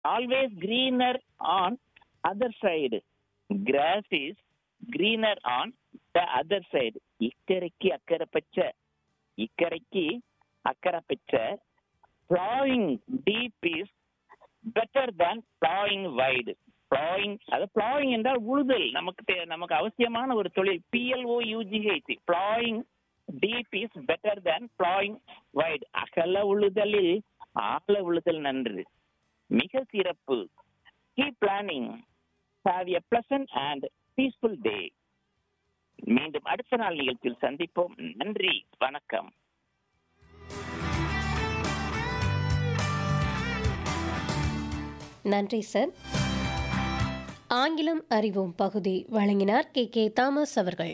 always greener on other side grass is greener on the other side இக்கரைக்கு அக்கறை பச்சை இக்கரைக்கு அக்கறை பச்சை plowing deep is better than plowing wide plowing அது plowing என்றால் உழுதல் நமக்கு தே- நமக்கு அவசியமான ஒரு தொழில் பிஎல்ஓ யூஜிஹெச் plowing deep is better than plowing wide அகல உழுதலில் ஆழ உழுதல் நன்று மிக சிறப்பு keep planning have a pleasant and peaceful day மீண்டும் அடுத்த நாள் நிகழ்ச்சியில் சந்திப்போம் நன்றி வணக்கம் நன்றி சார் ஆங்கிலம் அறிவோம் பகுதி வழங்கினார் கே கே தாமஸ் அவர்கள்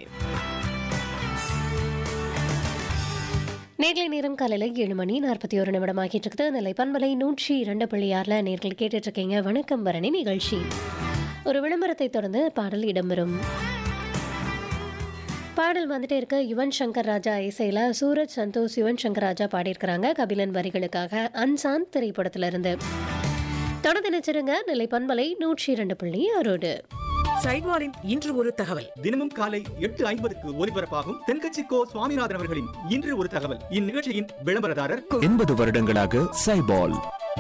நேர்களை நேரம் காலையில் ஏழு மணி நாற்பத்தி ஒரு நிமிடம் ஆகிட்டு இருக்குது நிலை பண்பலை நூற்றி இரண்டு புள்ளி ஆறில் நேர்கள் கேட்டுட்டு இருக்கீங்க வணக்கம் பரணி நிகழ்ச்சி ஒரு விளம்பரத்தை தொடர்ந்து பாடல் இடம்பெறும் பாடல் வந்துட்டே இருக்க யுவன் சங்கர் ராஜா இசையில் சூரஜ் சந்தோஷ் யுவன் சங்கர் ராஜா பாடியிருக்கிறாங்க கபிலன் வரிகளுக்காக அன்சான் திரைப்படத்திலிருந்து தொடர்ந்து நினைச்சிருங்க நிலை பண்பலை நூற்றி இரண்டு புள்ளி அரோடு சைட்வாரின் இன்று ஒரு தகவல் தினமும் காலை எட்டு ஐம்பதுக்கு ஒலிபரப்பாகும் தென்கட்சி கோ சுவாமிநாதன் அவர்களின் இன்று ஒரு தகவல் இந்நிகழ்ச்சியின் விளம்பரதாரர் எண்பது வருடங்களாக சைபால்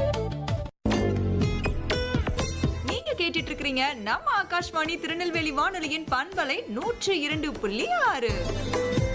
நீங்க கேட்டுட்டு இருக்கிறீங்க நம்ம ஆகாஷ்வாணி திருநெல்வேலி வானொலியின் பண்பலை நூற்று இரண்டு புள்ளி ஆறு